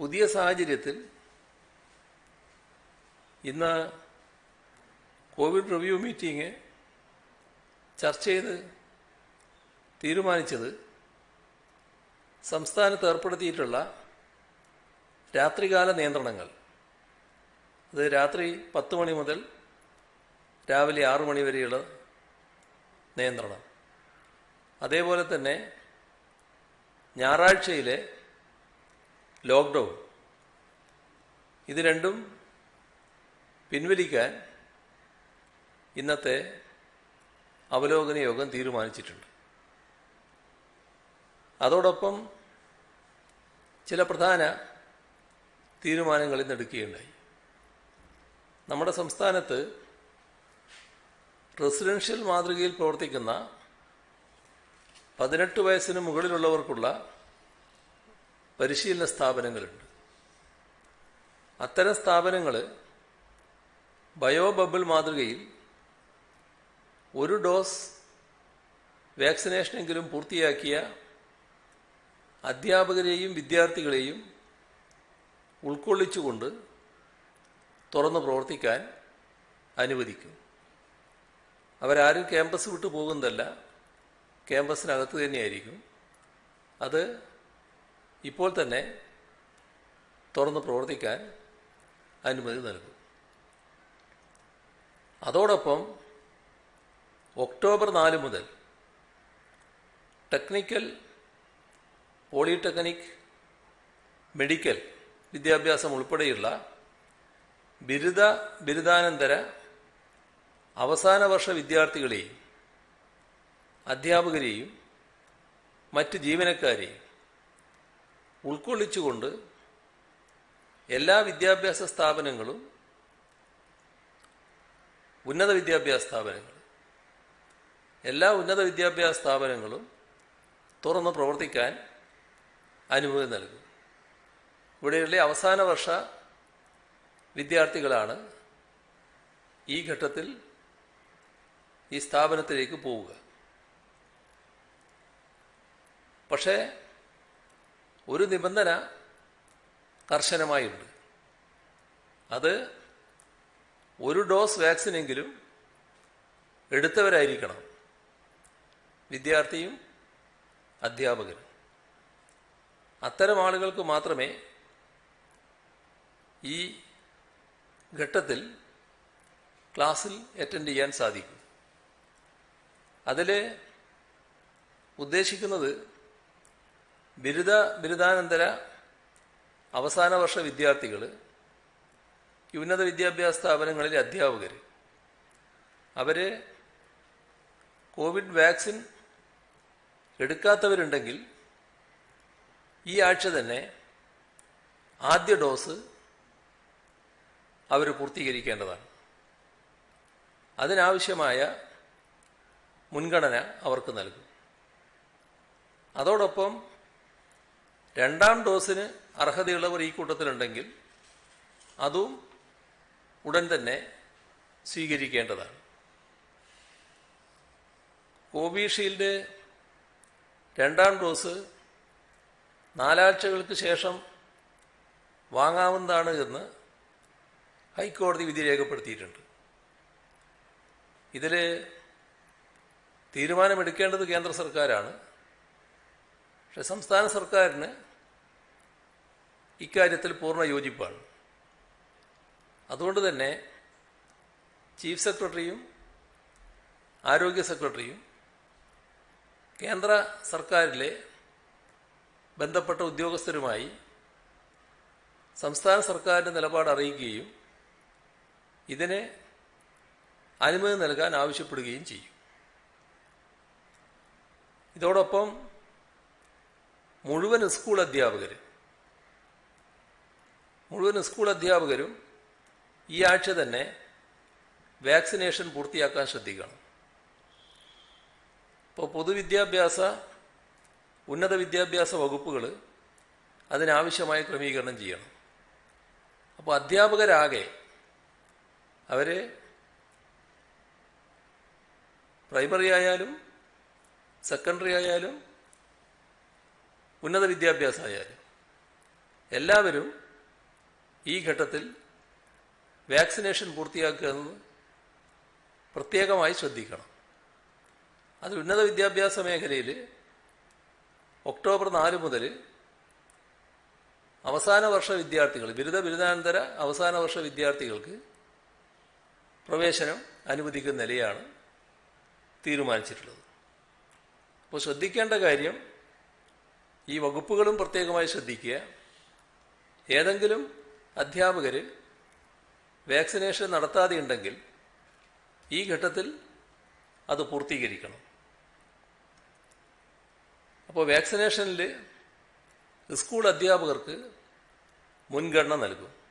പുതിയ സാഹചര്യത്തിൽ ഇന്ന് കോവിഡ് റിവ്യൂ മീറ്റിംഗ് ചർച്ച ചെയ്ത് തീരുമാനിച്ചത് സംസ്ഥാനത്ത് ഏർപ്പെടുത്തിയിട്ടുള്ള രാത്രികാല നിയന്ത്രണങ്ങൾ അത് രാത്രി പത്ത് മണി മുതൽ രാവിലെ ആറു മണി വരെയുള്ള നിയന്ത്രണം അതേപോലെ തന്നെ ഞായറാഴ്ചയിലെ ലോക്ക്ഡൗൺ ഇത് രണ്ടും പിൻവലിക്കാൻ ഇന്നത്തെ അവലോകന യോഗം തീരുമാനിച്ചിട്ടുണ്ട് അതോടൊപ്പം ചില പ്രധാന തീരുമാനങ്ങൾ ഇന്ന് എടുക്കുകയുണ്ടായി നമ്മുടെ സംസ്ഥാനത്ത് റെസിഡൻഷ്യൽ മാതൃകയിൽ പ്രവർത്തിക്കുന്ന പതിനെട്ട് വയസ്സിന് മുകളിലുള്ളവർക്കുള്ള പരിശീലന സ്ഥാപനങ്ങളുണ്ട് അത്തരം സ്ഥാപനങ്ങൾ ബയോ ബബിൾ മാതൃകയിൽ ഒരു ഡോസ് വാക്സിനേഷനെങ്കിലും പൂർത്തിയാക്കിയ അധ്യാപകരെയും വിദ്യാർത്ഥികളെയും ഉൾക്കൊള്ളിച്ചുകൊണ്ട് തുറന്ന് പ്രവർത്തിക്കാൻ അനുവദിക്കും അവരാരും ക്യാമ്പസ് വിട്ടു പോകുന്നതല്ല ക്യാമ്പസിനകത്ത് തന്നെയായിരിക്കും അത് ഇപ്പോൾ തന്നെ തുറന്ന് പ്രവർത്തിക്കാൻ അനുമതി നൽകും അതോടൊപ്പം ഒക്ടോബർ നാല് മുതൽ ടെക്നിക്കൽ പോളിടെക്നിക് മെഡിക്കൽ വിദ്യാഭ്യാസം ഉൾപ്പെടെയുള്ള ബിരുദ ബിരുദാനന്തര അവസാന വർഷ വിദ്യാർത്ഥികളെയും അധ്യാപകരെയും മറ്റ് ജീവനക്കാരെയും ഉൾക്കൊള്ളിച്ചുകൊണ്ട് എല്ലാ വിദ്യാഭ്യാസ സ്ഥാപനങ്ങളും ഉന്നത വിദ്യാഭ്യാസ സ്ഥാപനങ്ങൾ എല്ലാ ഉന്നത വിദ്യാഭ്യാസ സ്ഥാപനങ്ങളും തുറന്ന് പ്രവർത്തിക്കാൻ അനുമതി നൽകും ഇവിടെയുള്ള അവസാന വർഷ വിദ്യാർത്ഥികളാണ് ഈ ഘട്ടത്തിൽ ഈ സ്ഥാപനത്തിലേക്ക് പോവുക പക്ഷേ ഒരു നിബന്ധന കർശനമായുണ്ട് അത് ഒരു ഡോസ് വാക്സിനെങ്കിലും എടുത്തവരായിരിക്കണം വിദ്യാർത്ഥിയും അധ്യാപകനും അത്തരം ആളുകൾക്ക് മാത്രമേ ഈ ഘട്ടത്തിൽ ക്ലാസ്സിൽ അറ്റൻഡ് ചെയ്യാൻ സാധിക്കൂ അതിൽ ഉദ്ദേശിക്കുന്നത് ബിരുദ ബിരുദാനന്തര അവസാന വർഷ വിദ്യാർത്ഥികൾ ഉന്നത വിദ്യാഭ്യാസ സ്ഥാപനങ്ങളിലെ അധ്യാപകർ അവർ കോവിഡ് വാക്സിൻ എടുക്കാത്തവരുണ്ടെങ്കിൽ ഈ ആഴ്ച തന്നെ ആദ്യ ഡോസ് അവർ പൂർത്തീകരിക്കേണ്ടതാണ് അതിനാവശ്യമായ മുൻഗണന അവർക്ക് നൽകും അതോടൊപ്പം രണ്ടാം ഡോസിന് അർഹതയുള്ളവർ ഈ കൂട്ടത്തിലുണ്ടെങ്കിൽ അതും ഉടൻ തന്നെ സ്വീകരിക്കേണ്ടതാണ് കോവിഷീൽഡ് രണ്ടാം ഡോസ് നാലാഴ്ചകൾക്ക് ശേഷം വാങ്ങാവുന്നതാണ് എന്ന് ഹൈക്കോടതി വിധി രേഖപ്പെടുത്തിയിട്ടുണ്ട് ഇതിൽ തീരുമാനമെടുക്കേണ്ടത് കേന്ദ്ര സർക്കാരാണ് പക്ഷെ സംസ്ഥാന സർക്കാരിന് ഇക്കാര്യത്തിൽ പൂർണ്ണ യോജിപ്പാണ് അതുകൊണ്ട് തന്നെ ചീഫ് സെക്രട്ടറിയും ആരോഗ്യ സെക്രട്ടറിയും കേന്ദ്ര സർക്കാരിലെ ബന്ധപ്പെട്ട ഉദ്യോഗസ്ഥരുമായി സംസ്ഥാന സർക്കാരിൻ്റെ നിലപാട് അറിയിക്കുകയും ഇതിന് അനുമതി നൽകാൻ ആവശ്യപ്പെടുകയും ചെയ്യും ഇതോടൊപ്പം മുഴുവൻ സ്കൂൾ അധ്യാപകർ മുഴുവൻ സ്കൂൾ അധ്യാപകരും ഈ ആഴ്ച തന്നെ വാക്സിനേഷൻ പൂർത്തിയാക്കാൻ ശ്രദ്ധിക്കണം ഇപ്പോൾ പൊതുവിദ്യാഭ്യാസ ഉന്നത വിദ്യാഭ്യാസ വകുപ്പുകൾ അതിനാവശ്യമായ ക്രമീകരണം ചെയ്യണം അപ്പോൾ അധ്യാപകരാകെ അവർ പ്രൈമറി ആയാലും സെക്കൻഡറി ആയാലും ഉന്നത വിദ്യാഭ്യാസം ആയാലും എല്ലാവരും ഈ ഘട്ടത്തിൽ വാക്സിനേഷൻ പൂർത്തിയാക്കുക എന്നത് പ്രത്യേകമായി ശ്രദ്ധിക്കണം അത് ഉന്നത വിദ്യാഭ്യാസ മേഖലയിൽ ഒക്ടോബർ നാല് മുതൽ അവസാന വർഷ വിദ്യാർത്ഥികൾ ബിരുദ ബിരുദാനന്തര അവസാന വർഷ വിദ്യാർത്ഥികൾക്ക് പ്രവേശനം അനുവദിക്കുന്ന നിലയാണ് തീരുമാനിച്ചിട്ടുള്ളത് അപ്പോൾ ശ്രദ്ധിക്കേണ്ട കാര്യം ഈ വകുപ്പുകളും പ്രത്യേകമായി ശ്രദ്ധിക്കുക ഏതെങ്കിലും അധ്യാപകർ വാക്സിനേഷൻ നടത്താതെ ഉണ്ടെങ്കിൽ ഈ ഘട്ടത്തിൽ അത് പൂർത്തീകരിക്കണം അപ്പോൾ വാക്സിനേഷനിൽ സ്കൂൾ അധ്യാപകർക്ക് മുൻഗണന നൽകും